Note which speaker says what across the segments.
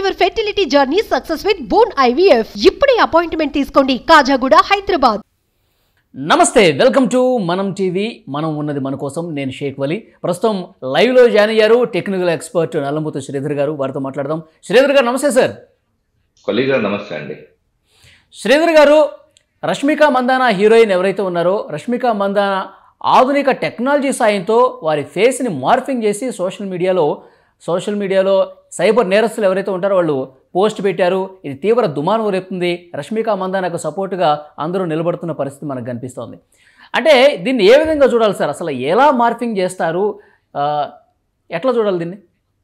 Speaker 1: Your fertility journey success with bone IVF ఇప్పుడే appointment తీసుకోండి కాజాగూడ హైదరాబాద్
Speaker 2: నమస్తే వెల్కమ్ టు మనం టీవీ మనం ఉన్నది మన కోసం నేను షేక్ వలి ప్రస్తుతం లైవ్లో జాయిన్ అయ్యారు టెక్నికల్ ఎక్స్పర్ట్ నల్లమూత శ్రీధర్ గారు వారితో మాట్లాడదాం శ్రీధర్ గారు నమస్తే సార్
Speaker 3: కొలీగా నమస్తే అండి
Speaker 2: శ్రీధర్ గారు రష్మిక మందాన హీరోయిన్ ఎవరైతే ఉన్నారో రష్మిక మందాన ఆధునిక టెక్నాలజీ సాయంతో వారి ఫేస్ని మార్ఫింగ్ చేసి సోషల్ మీడియాలో సోషల్ మీడియాలో సైబర్ నేరస్తులు ఎవరైతే ఉంటారో వాళ్ళు పోస్ట్ పెట్టారు ఇది తీవ్ర దుమానం రేపుతుంది రష్మిక మందానకు సపోర్టుగా అందరూ నిలబడుతున్న పరిస్థితి మనకు కనిపిస్తోంది అంటే దీన్ని ఏ విధంగా చూడాలి సార్ అసలు ఎలా మార్ఫింగ్ చేస్తారు ఆ, ఎట్లా చూడాలి దీన్ని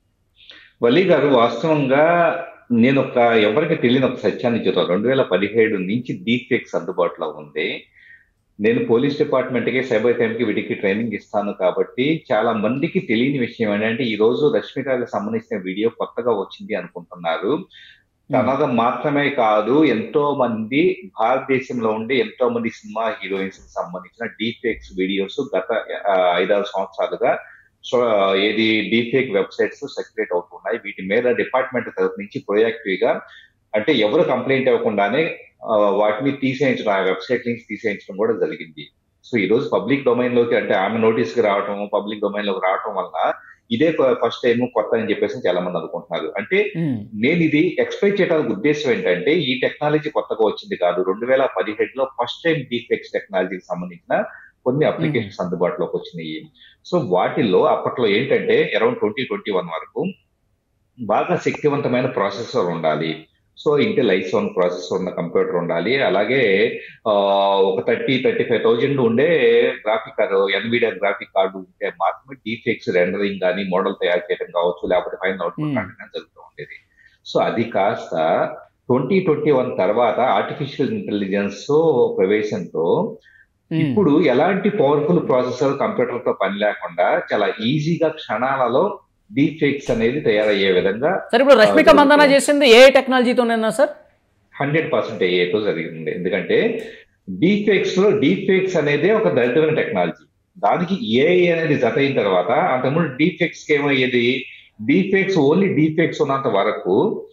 Speaker 3: వలీ గారు వాస్తవంగా నేను ఒక ఎవరికి తెలియని ఒక సత్యాన్ని చెప్తాను రెండు వేల పదిహేడు నుంచి డీప్ ఫేక్స్ అందుబాటులో ఉంది నేను పోలీస్ డిపార్ట్మెంట్ కి సైబర్ క్రైమ్ కి వీటికి ట్రైనింగ్ ఇస్తాను కాబట్టి చాలా మందికి తెలియని విషయం ఏంటంటే ఈ రోజు రష్మికకి సంబంధించిన వీడియో కొత్తగా వచ్చింది అనుకుంటున్నారు తనది మాత్రమే కాదు ఎంతో మంది భారతదేశంలో ఉండే ఎంతో మంది సినిమా హీరోయిన్స్ కి సంబంధించిన డీప్ ఫేక్స్ వీడియోస్ గత ఆ, ఐదారు సంవత్సరాలుగా సో ఏది డీఫేక్ వెబ్సైట్స్ సర్క్యులేట్ అవుతున్నాయి వీటి మీద డిపార్ట్మెంట్ తరఫు నుంచి ప్రొయాక్టివ్ గా అంటే ఎవరు కంప్లైంట్ ఇవ్వకుండానే ఆ, వాటిని తీసేయించడం ఆ వెబ్సైట్ నుంచి తీసేయించడం కూడా జరిగింది సో ఈ రోజు పబ్లిక్ డొమైన్ లోకి అంటే ఆమె నోటీస్ కి రావటం పబ్లిక్ డొమైన్ లోకి రావటం వల్ల ఇదే ఫస్ట్ టైం కొత్త అని చెప్పేసి చాలా మంది అనుకుంటున్నారు అంటే
Speaker 2: ఉమ్,
Speaker 3: నేను ఇది ఎక్స్ప్లెయిన్ చేయడానికి ఉద్దేశం ఏంటంటే ఈ టెక్నాలజీ కొత్తగా వచ్చింది కాదు రెండు వేల పదిహేడులో ఫస్ట్ టైం డీఫెక్స్ టెక్నాలజీకి సంబంధించిన కొన్ని అప్లికేషన్స్ అందుబాటులోకి వచ్చినాయి సో వాటిల్లో అప్పట్లో ఏంటంటే అరౌండ్ ట్వంటీ ట్వంటీ వన్ వరకు బాగా శక్తివంతమైన ప్రాసెసర్ ఉండాలి so Intel I seven processor ఉన్న కంప్యూటర్ ఉండాలి అలాగే ఆ, ఒక థర్టీ థర్టీ ఫైవ్ థౌజండ్ ఉండే graphic card Nvidia graphic card ఉంటే మాత్రమే డీఫెక్స్ రెండరింగ్ కానీ మోడల్ తయారు చేయడం కావచ్చు లేకపోతే ఫైనల్ అవుట్పుట్
Speaker 2: Hmm.
Speaker 3: కానీ జరుగుతూ ఉండేది సో అది కాస్త ట్వంటీ ట్వంటీ వన్ తర్వాత ఆర్టిఫిషియల్ ఇంటెలిజెన్స్ ప్రవేశంతో
Speaker 2: ఉమ్.
Speaker 3: ఇప్పుడు ఎలాంటి పవర్ఫుల్ ప్రాసెసర్ కంప్యూటర్ తో పని లేకుండా చాలా ఈజీగా క్షణాలలో డీప్ ఫేక్స్ అనేది తయారయ్యే విధంగా
Speaker 2: సార్ ఇప్పుడు రష్మిక
Speaker 3: ఆ,
Speaker 2: మందాన
Speaker 3: జరుగుతుంది.
Speaker 2: చేసింది ఏ టెక్నాలజీతోనైనా సార్
Speaker 3: హండ్రెడ్ పర్సెంట్ ఏతో జరిగింది ఎందుకంటే డీప్ ఫేక్స్ లో డీప్ ఫేక్స్ అనేది ఒక దరిద్రమైన టెక్నాలజీ దానికి ఏఐ అనేది జత అయిన తర్వాత అంతకుముందు డీప్ ఫేక్స్ కి ఏమయ్యేది deep fakes only deep fakes ఉన్నంత వరకు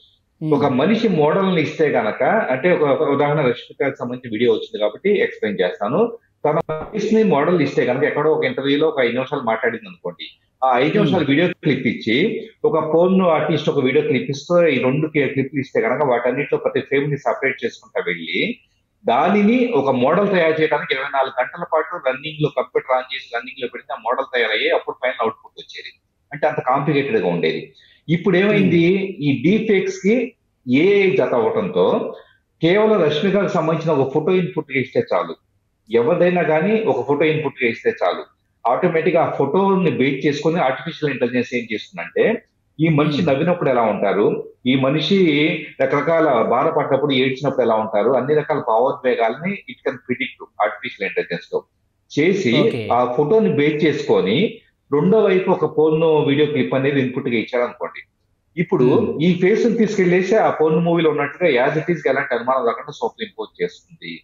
Speaker 3: ఒక మనిషి మోడల్ ని ఇస్తే గనక అంటే ఒక ఒక ఉదాహరణ రష్మికకి సంబంధించిన వీడియో వచ్చింది కాబట్టి ఎక్స్ప్లెయిన్ చేస్తాను తన ఫేస్ ని మోడల్ ఇస్తే గనక ఎక్కడో ఒక ఇంటర్వ్యూలో ఒక ఐదు నిమిషాలు మాట్లాడింది అనుకోండి ఆ ఐదు నిమిషాలు వీడియో క్లిప్ ఇచ్చి ఒక ఫోన్ ఆర్టిస్ట్ ఒక వీడియో క్లిప్ ఇస్తూ ఈ రెండు క్లిప్లు ఇస్తే గనక వాటన్నిటిలో ప్రతి ఫ్రేమ్ ని సపరేట్ చేసుకుంటా వెళ్ళి దానిని ఒక మోడల్ తయారు చేయడానికి ఇరవై నాలుగు గంటల పాటు రన్నింగ్ లో కంప్యూటర్ ఆన్ చేసి రన్నింగ్ లో పెడితే ఆ మోడల్ తయారయ్యి అప్పుడు ఫైనల్ అవుట్పుట్ వచ్చేది అంటే అంత కాంప్లికేటెడ్ గా ఉండేది ఇప్పుడు ఏమైంది ఈ డీఫేక్స్ కి ఏ జత అవటంతో కేవలం రష్మికకు సంబంధించిన ఒక ఫోటో ఇన్పుట్ గా ఇస్తే చాలు ఎవరిదైనా కానీ ఒక ఫోటో ఇన్పుట్ గా ఇస్తే చాలు ఆటోమేటిక్ ఆ ఫోటోని బేట్ చేసుకుని ఆర్టిఫిషియల్ ఇంటెలిజెన్స్ ఏం చేస్తుందంటే ఈ మనిషి
Speaker 2: Hmm.
Speaker 3: నవ్వినప్పుడు ఎలా ఉంటారు ఈ మనిషి రకరకాల బాధపడ్డప్పుడు ఏడ్చినప్పుడు ఎలా ఉంటారు అన్ని రకాల భావోద్వేగాల్ని it can predict artificial intelligence తో చేసి
Speaker 2: Okay.
Speaker 3: ఆ ఫోటోని బేస్ చేసుకొని రెండో వైపు ఒక ఫోన్ వీడియో క్లిప్ అనేది ఇన్పుట్ గా ఇచ్చారు అనుకోండి ఇప్పుడు
Speaker 2: Hmm.
Speaker 3: ఈ ఫేస్ ని తీసుకెళ్లేసి ఆ ఫోన్ మూవీలో ఉన్నట్టుగా యాజ్ ఇట్ ఈస్ ఎలాంటి అనుమానం రాకుండా సూపర్ ఇంపోజ్ చేస్తుంది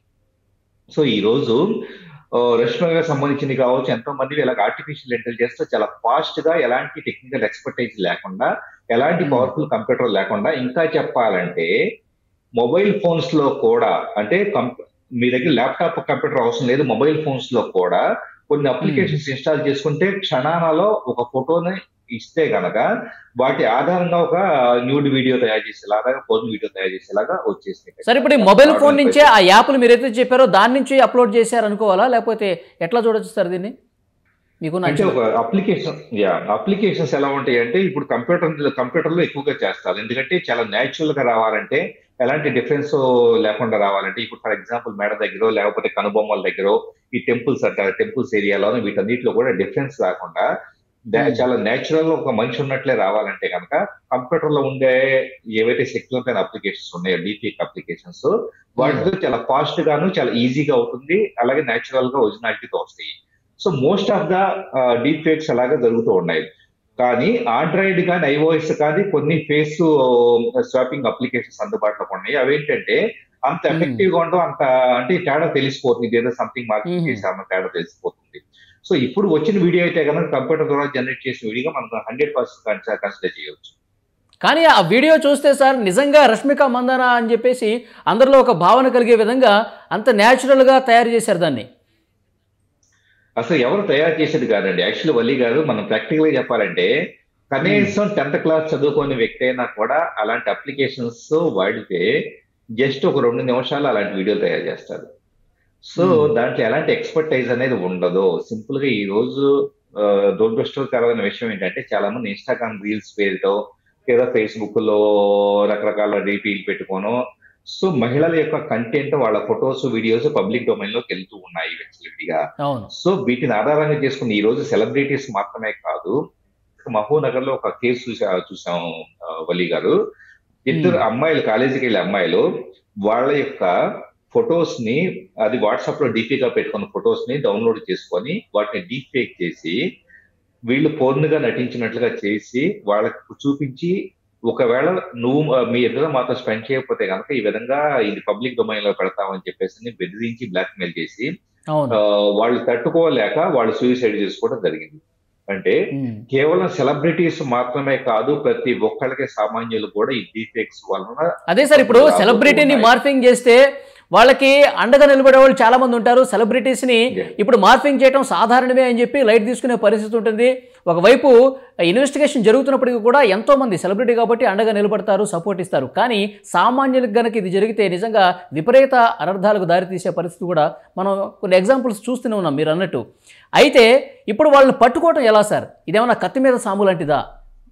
Speaker 3: సో ఈ రోజు ఆ, రష్మికకి సంబంధించింది కావచ్చు ఎంతో మంది ఇలాగ ఆర్టిఫిషియల్ ఇంటెలిజెన్స్ తో చాలా ఫాస్ట్ గా ఎలాంటి టెక్నికల్ ఎక్స్పర్టైజ్ లేకుండా ఎలాంటి
Speaker 2: Hmm.
Speaker 3: పవర్ఫుల్ కంప్యూటర్ లేకుండా ఇంకా చెప్పాలంటే మొబైల్ ఫోన్స్ లో కూడా అంటే కంప్- మీ దగ్గర ల్యాప్టాప్ కంప్యూటర్ అవసరం లేదు మొబైల్ ఫోన్స్ లో కూడా కొన్ని అప్లికేషన్స్ ఇన్స్టాల్ చేసుకుంటే క్షణాలలో ఒక ఫోటోని ఇస్తే గనక వాటి ఆధారంగా ఒక న్యూడ్ వీడియో తయారు చేసేలాగా ఫోన్ వీడియో తయారు చేసేలాగా వచ్చేసింది
Speaker 2: సార్ ఇప్పుడు ఈ మొబైల్ ఫోన్ నుంచే ఆ యాప్లు మీరైతే చెప్పారో దాని నుంచి అప్లోడ్ చేశారు అనుకోవాలా లేకపోతే ఎట్లా చూడొచ్చు సార్ దీన్ని మీకు
Speaker 3: అంటే
Speaker 2: నచ్చిన
Speaker 3: ఒక అప్లికేషన్ యా అప్లికేషన్స్ ఎలా ఉంటాయి అంటే ఇప్పుడు కంప్యూటర్ కంప్యూటర్ లో ఎక్కువగా చేస్తారు ఎందుకంటే చాలా న్యాచురల్ గా రావాలంటే ఎలాంటి డిఫరెన్స్ లేకుండా రావాలంటే ఇప్పుడు ఫర్ ఎగ్జాంపుల్ మేడ దగ్గర లేకపోతే కనుబొమ్మల దగ్గర ఈ టెంపుల్స్ అంటారు టెంపుల్స్ ఏరియాలో వీటన్నిటిలో కూడా డిఫరెన్స్ రాకుండా దా-
Speaker 2: Hmm.
Speaker 3: చాలా నేచురల్ గా ఒక మనిషి ఉన్నట్లే రావాలంటే కనుక కంప్యూటర్ లో ఉండే ఏవైతే శక్తివంతమైన అప్లికేషన్స్ ఉన్నాయో డీపీక్ అప్లికేషన్స్ వాటితో చాలా ఫాస్ట్ గాను చాలా ఈజీగా అవుతుంది అలాగే నేచురల్ గా ఒరిజినాలిటీతో వస్తాయి so most of the deep fakes అలాగే జరుగుతూ ఉన్నాయి కానీ ఆండ్రాయిడ్ కానీ ఐఓఎస్ కానీ కొన్ని ఫేస్ స్వాపింగ్ అప్లికేషన్స్ అందుబాటులో ఉన్నాయి అవేంటంటే అంత
Speaker 2: Hmm.
Speaker 3: ఎఫెక్టివ్ గా ఉండవు అంత అంటే ఈ తేడా తెలిసిపోతుంది ఇదేదో సంథింగ్ మార్కెట్
Speaker 2: Mhm.
Speaker 3: చేసామన్న తేడా తెలిసిపోతుంది సో ఇప్పుడు వచ్చిన వీడియో అయితే కనుక కంప్యూటర్ ద్వారా జనరేట్ చేసిన వీడియోగా మనం హండ్రెడ్ పర్సెంట్ కన్సిడర్ చేయవచ్చు
Speaker 2: కానీ ఆ వీడియో చూస్తే సార్ నిజంగా రష్మిక మందన అని చెప్పేసి అందరిలో ఒక భావన కలిగే విధంగా అంత న్యాచురల్గా తయారు చేశారు దాన్ని
Speaker 3: అసలు ఎవరు తయారు చేసేది కాదండి యాక్చువల్లీ వల్లి గారు మనం ప్రాక్టికల్ గా చెప్పాలంటే కనీసం టెన్త్ క్లాస్ చదువుకునే వ్యక్తి అయినా కూడా అలాంటి అప్లికేషన్స్ వాడితే జస్ట్ ఒక రెండు నిమిషాలు అలాంటి వీడియోలు తయారు చేస్తారు సో
Speaker 2: Hmm.
Speaker 3: దాంట్లో ఎలాంటి ఎక్స్పర్టైజ్ అనేది ఉండదు సింపుల్ గా ఈ రోజు ఆ, దురదృష్టకరమైన విషయం ఏంటంటే చాలా మంది ఇన్స్టాగ్రామ్ రీల్స్ పేరుతో లేదా ఫేస్బుక్ లో రకరకాల డీపీలు పెట్టుకోను సో మహిళల యొక్క కంటెంట్ వాళ్ళ ఫొటోస్ వీడియోస్ పబ్లిక్ డొమైన్ లోకి వెళ్తూ ఉన్నాయి విచ్చలవిడిగా
Speaker 2: అవును
Speaker 3: సో వీటిని ఆధారంగా చేసుకుని ఈ రోజు సెలబ్రిటీస్ మాత్రమే కాదు మహోనగర్ లో ఒక కేసు చూసా చూసాం ఆ, వలి గారు ఇద్దరు
Speaker 2: Hmm.
Speaker 3: అమ్మాయిలు కాలేజీకి వెళ్ళే అమ్మాయిలు వాళ్ళ యొక్క ఫొటోస్ ని అది వాట్సాప్ లో డీపీగా పెట్టుకున్న ఫొటోస్ ని డౌన్లోడ్ చేసుకొని వాటిని డీప్ ఫేక్ చేసి వీళ్ళు porn గా నటించినట్లుగా చేసి వాళ్ళకు చూపించి ఒకవేళ నువ్వు ఆ, మీ ఇద్దరు మాతో స్పెండ్ చేయకపోతే కనుక ఈ విధంగా ఇది పబ్లిక్ డొమైన్ లో పెడతామని చెప్పేసి బెదిరించి బ్లాక్ మెయిల్ చేసి
Speaker 2: అవును
Speaker 3: ఆ, వాళ్ళు తట్టుకోలేక వాళ్ళు సూసైడ్ చేసుకోవడం జరిగింది అంటే
Speaker 2: ఉమ్.
Speaker 3: కేవలం సెలబ్రిటీస్ మాత్రమే కాదు ప్రతి ఒక్కళ్ళకి సామాన్యులు కూడా ఈ డీఫేక్స్ వలన
Speaker 2: అదే సార్ ఇప్పుడు సెలబ్రిటీని మార్ఫింగ్ చేస్తే వాళ్ళకి అండగా నిలబడే వాళ్ళు చాలా మంది ఉంటారు సెలబ్రిటీస్ని
Speaker 3: Yeah.
Speaker 2: ఇప్పుడు మార్ఫింగ్ చేయడం సాధారణమే అని చెప్పి లైట్ తీసుకునే పరిస్థితి ఉంటుంది ఒకవైపు ఇన్వెస్టిగేషన్ జరుగుతున్నప్పటికీ కూడా ఎంతో మంది సెలబ్రిటీ కాబట్టి అండగా నిలబడతారు సపోర్ట్ ఇస్తారు కానీ సామాన్యులకు గనక ఇది జరిగితే నిజంగా విపరీత అనర్థాలకు దారితీసే పరిస్థితి కూడా మనం కొన్ని ఎగ్జాంపుల్స్ చూస్తూనే ఉన్నాం మీరు అన్నట్టు అయితే ఇప్పుడు వాళ్ళని పట్టుకోవడం ఎలా సార్ ఇదేమన్నా కత్తి మీద సాము లాంటిదా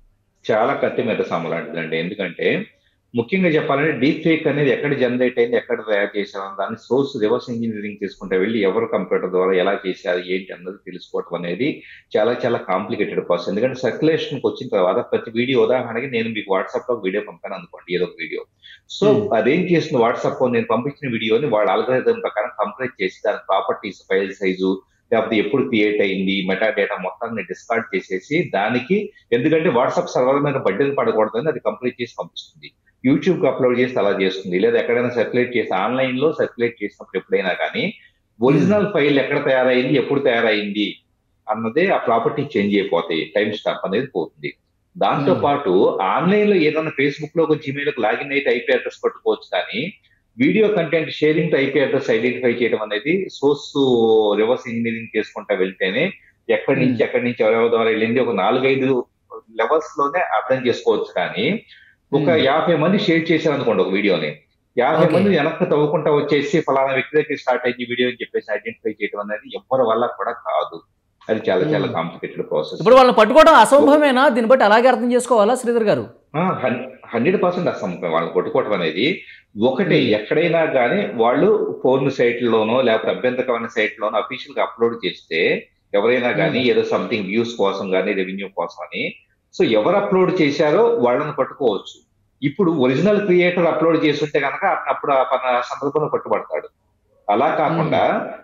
Speaker 3: చాలా కత్తి మీద సాము లాంటిదండి ఎందుకంటే ముఖ్యంగా చెప్పాలంటే డీప్ ఫేక్ అనేది ఎక్కడ జనరేట్ అయింది ఎక్కడ తయారు చేశారు దాన్ని సోర్స్ రివర్స్ ఇంజనీరింగ్ చేసుకుంటే వెళ్ళి ఎవరు కంప్యూటర్ ద్వారా ఎలా చేశారు ఏంటి అన్నది తెలుసుకోవటం అనేది చాలా చాలా కాంప్లికేటెడ్ ప్రాసెస్ ఎందుకంటే సర్క్యులేషన్కి వచ్చిన తర్వాత ప్రతి వీడియో ఉదాహరణకి నేను మీకు వాట్సాప్ లో వీడియో పంపాను అనుకోండి ఏదో ఒక వీడియో సో
Speaker 2: Hmm.
Speaker 3: అదేం చేసిన వాట్సాప్ లో నేను పంపించిన వీడియోని వాళ్ళ అల్గరిథం ప్రకారం కంప్లీట్ చేసి దాని ప్రాపర్టీస్ ఫైల్ సైజు లేకపోతే ఎప్పుడు క్రియేట్ అయింది మెటా డేటా మొత్తాన్ని డిస్కార్డ్ చేసేసి దానికి ఎందుకంటే వాట్సాప్ సర్వర్ మీద బడ్డెలు పడకూడదని అది కంప్లీట్ చేసి పంపిస్తుంది యూట్యూబ్ కి అప్లోడ్ చేసి అలా చేస్తుంది లేదా ఎక్కడైనా సర్క్యులేట్ చేసి ఆన్లైన్ లో సర్క్యులేట్ చేసినప్పుడు ఎప్పుడైనా కానీ ఒరిజినల్ ఫైల్ ఎక్కడ తయారైంది ఎప్పుడు తయారైంది అన్నదే ఆ ప్రాపర్టీ చేంజ్ అయిపోతాయి టైం స్టాంప్ అనేది పోతుంది దాంతో
Speaker 2: Hmm.
Speaker 3: పాటు ఆన్లైన్ లో ఏదైనా ఫేస్బుక్ లో ఒక జీమెయిల్ లాగిన్ అయితే ఐపీ అడ్రస్ పట్టుకోవచ్చు కానీ video content sharing IP address identify చేయడం అనేది సోర్స్ రివర్స్ ఇంజనీరింగ్ చేసుకుంటా వెళ్తేనే ఎక్కడి నుంచి ఎక్కడి నుంచి ఎవరెవరి ద్వారా వెళ్ళింది ఒక నాలుగైదు లెవెల్స్ లోనే అర్థం చేసుకోవచ్చు కానీ ఒక
Speaker 2: Hmm.
Speaker 3: యాభై మంది షేర్ చేశారు అనుకోండి ఒక వీడియోని యాభై
Speaker 2: Okay.
Speaker 3: మంది వెనక్కి తవ్వుకుంటా వచ్చేసి ఫలానా వ్యక్తి దగ్గర స్టార్ట్ అయ్యి వీడియో అని చెప్పేసి ఐడెంటిఫై చేయడం అనేది ఎవరి వల్ల కూడా కాదు అది చాలా చాలా
Speaker 2: Hmm.
Speaker 3: కాంప్లికేటెడ్ ప్రాసెస్
Speaker 2: ఇప్పుడు వాళ్ళని పట్టుకోవడం అసంభవమేనా దీన్ని బట్టి అలాగే అర్థం చేసుకోవాలా శ్రీధర్ గారు
Speaker 3: హండ్రెడ్ పర్సెంట్ అసంభవం వాళ్ళని కొట్టుకోవటం అనేది ఒకటి
Speaker 2: Hmm.
Speaker 3: ఎక్కడైనా కానీ వాళ్ళు ఫోన్ సైట్లోనో లేకపోతే అభ్యంతరకమైన సైట్లోనో అఫీషియల్ గా అప్లోడ్ చేస్తే ఎవరైనా కానీ ఏదో సంథింగ్ వ్యూస్ కోసం కానీ రెవెన్యూ కోసం అని సో ఎవరు అప్లోడ్ చేశారో వాళ్ళని పట్టుకోవచ్చు ఇప్పుడు ఒరిజినల్ క్రియేటర్ అప్లోడ్ చేస్తుంటే కనుక అప్పుడు ఆ పన సందర్భంలో పట్టుబడతాడు అలా కాకుండా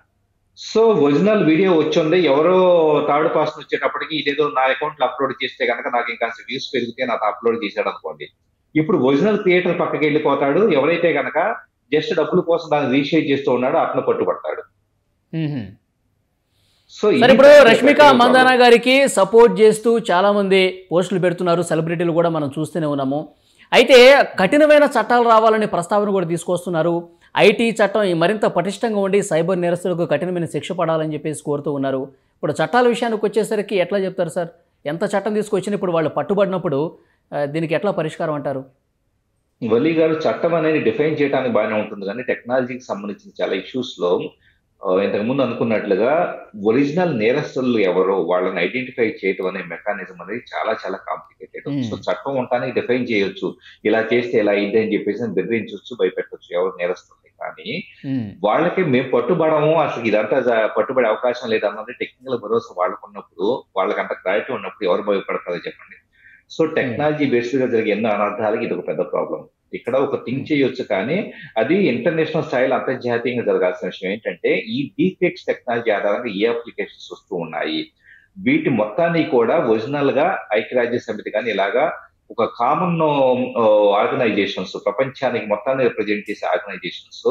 Speaker 3: సో ఒరిజినల్ వీడియో వచ్చింది ఎవరో థర్డ్ పర్సన్ వచ్చేటప్పటికి ఇదేదో నా అకౌంట్ లో అప్లోడ్ చేస్తే కనుక నాకు ఇంకా వ్యూస్ పెరిగితే నాకు అప్లోడ్ చేశాడు అనుకోండి ఇప్పుడు ఒరిజినల్ క్రియేటర్ పక్కకి వెళ్ళిపోతాడు ఎవరైతే కనుక జస్ట్ డబ్బుల కోసం దాన్ని రీషేర్ చేస్తూ ఉన్నాడో అతను పట్టుబడతాడు
Speaker 2: మ్మ్.
Speaker 3: సో
Speaker 2: సరే ఇప్పుడు రష్మిక మందాన గారికి సపోర్ట్ చేస్తూ చాలా మంది పోస్టులు పెడుతున్నారు సెలబ్రిటీలు కూడా మనం చూస్తూనే ఉన్నాము అయితే కఠినమైన చట్టాలు రావాలనే ప్రస్తావన కూడా తీసుకొస్తున్నారు ఐటీ చట్టం ఈ మరింత పటిష్టంగా ఉండి సైబర్ నేరస్తులకు కఠినమైన శిక్ష పడాలని చెప్పేసి కోరుతూ ఉన్నారు ఇప్పుడు చట్టాల విషయానికి వచ్చేసరికి ఎట్లా చెప్తారు సార్ ఎంత చట్టం తీసుకొచ్చినా ఇప్పుడు వాళ్ళు పట్టుబడినప్పుడు ఆ, దీనికి ఎట్లా పరిష్కారం అంటారు
Speaker 3: వల్లి గారు చట్టం అనేది డిఫైన్ చేయడానికి బాగానే ఉంటుంది కానీ టెక్నాలజీకి సంబంధించిన చాలా ఇష్యూస్ లో ఆ, ఇంతకు ముందు అనుకున్నట్లుగా ఒరిజినల్ నేరస్తులు ఎవరో వాళ్ళని ఐడెంటిఫై చేయడం అనే మెకానిజం అనేది చాలా చాలా కాంప్లికేటెడ్
Speaker 2: Hmm.
Speaker 3: సో చట్టం ఉండడానికి డిఫైన్ చేయొచ్చు ఇలా చేస్తే ఇలా అయింది అని చెప్పేసి బెదిరించవచ్చు భయపెట్టవచ్చు ఎవరు నేరస్తుంది కానీ
Speaker 2: మ్మ్.
Speaker 3: వాళ్ళకి మేము పట్టుబడము అసలు ఇదంతా జ- పట్టుబడే అవకాశం లేదన్నది టెక్నికల్ భరోసా వాళ్ళకు ఉన్నప్పుడు వాళ్ళకి అంత క్లారిటీ ఉన్నప్పుడు ఎవరు భయపడతారో చెప్పండి సో టెక్నాలజీ బేస్డ్ గా జరిగే ఎన్నో అనర్థాలకి ఇది ఒక పెద్ద ప్రాబ్లం ఇక్కడ ఒక థింక్ చేయొచ్చు కానీ అది ఇంటర్నేషనల్ స్థాయిలో అంతర్జాతీయంగా జరగాల్సిన విషయం ఏంటంటే ఈ డీఫెక్స్ టెక్నాలజీ ఆధారంగా ఏ అప్లికేషన్స్ వస్తూ ఉన్నాయి వీటి మొత్తాన్ని కూడా ఒరిజినల్ గా ఐక్యరాజ్య సమితి కానీ ఇలాగా ఒక కామన్ ఆర్గనైజేషన్స్ ప్రపంచానికి మొత్తాన్ని రిప్రజెంట్ చేసే ఆర్గనైజేషన్స్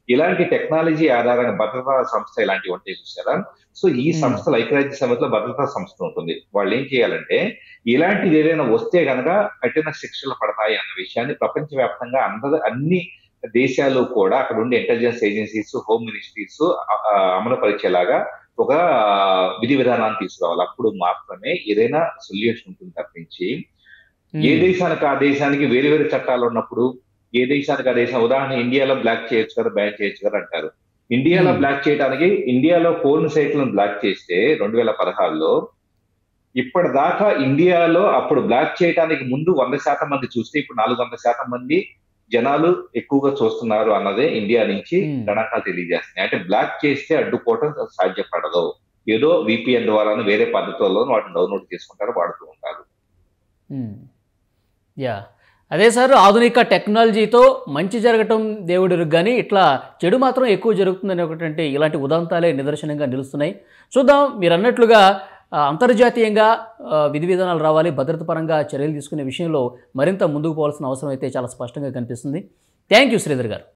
Speaker 3: ఇలాంటి టెక్నాలజీ ఆధారంగా భద్రతా సంస్థ ఇలాంటివి ఉంటాయి చూసారా సో ఈ
Speaker 2: Hmm.
Speaker 3: సంస్థలు ఐక్యరాజ్య సమితిలో భద్రతా సంస్థ ఉంటుంది వాళ్ళు ఏం చేయాలంటే ఇలాంటిది ఏదైనా వస్తే గనక కఠిన శిక్షలు పడతాయి అన్న విషయాన్ని ప్రపంచవ్యాప్తంగా అందరు అన్ని దేశాలు కూడా అక్కడ ఉండే ఇంటెలిజెన్స్ ఏజెన్సీస్ హోమ్ మినిస్ట్రీస్ అమలుపరిచేలాగా ఒక విధి విధానాన్ని తీసుకురావాలి అప్పుడు మాత్రమే ఏదైనా సొల్యూషన్ ఉంటుంది తప్పించి ఏ దేశానికి ఆ దేశానికి వేరు వేరు చట్టాలు ఉన్నప్పుడు ఏ దేశానికి ఆ దేశం ఉదాహరణ ఇండియాలో బ్లాక్ చేయొచ్చు కదా బ్యాన్ చేయొచ్చు కదా అంటారు ఇండియాలో
Speaker 2: Hmm.
Speaker 3: బ్లాక్ చేయడానికి ఇండియాలో ఫోన్ సైట్లను బ్లాక్ చేస్తే రెండు వేల పదహారులో ఇప్పటిదాకా ఇండియాలో అప్పుడు బ్లాక్ చేయడానికి ముందు వంద శాతం మంది చూస్తే ఇప్పుడు నాలుగు వందల శాతం మంది జనాలు ఎక్కువగా చూస్తున్నారు అన్నదే ఇండియా నుంచి
Speaker 2: Hmm.
Speaker 3: గణాంకాలు తెలియజేస్తున్నాయి అంటే బ్లాక్ చేస్తే అడ్డుకోవటం సాధ్యపడదు ఏదో విపిఎన్ ద్వారాను వేరే పద్ధతుల్లో వాటిని డౌన్లోడ్ చేసుకుంటారు వాడుతూ ఉంటారు
Speaker 2: మ్మ్. యా అదే సార్ ఆధునిక టెక్నాలజీతో మంచి జరగటం దేవుడికి కానీ ఇట్లా చెడు మాత్రం ఎక్కువ జరుగుతుందని ఒకటంటే ఇలాంటి ఉదాంతాలే నిదర్శనంగా నిలుస్తున్నాయి చూద్దాం మీరు అన్నట్లుగా ఆ, అంతర్జాతీయంగా ఆ, విధి విధానాలు రావాలి భద్రత పరంగా చర్యలు తీసుకునే విషయంలో మరింత ముందుకు పోవాల్సిన అవసరం అయితే చాలా స్పష్టంగా కనిపిస్తుంది థ్యాంక్ యూ శ్రీధర్ గారు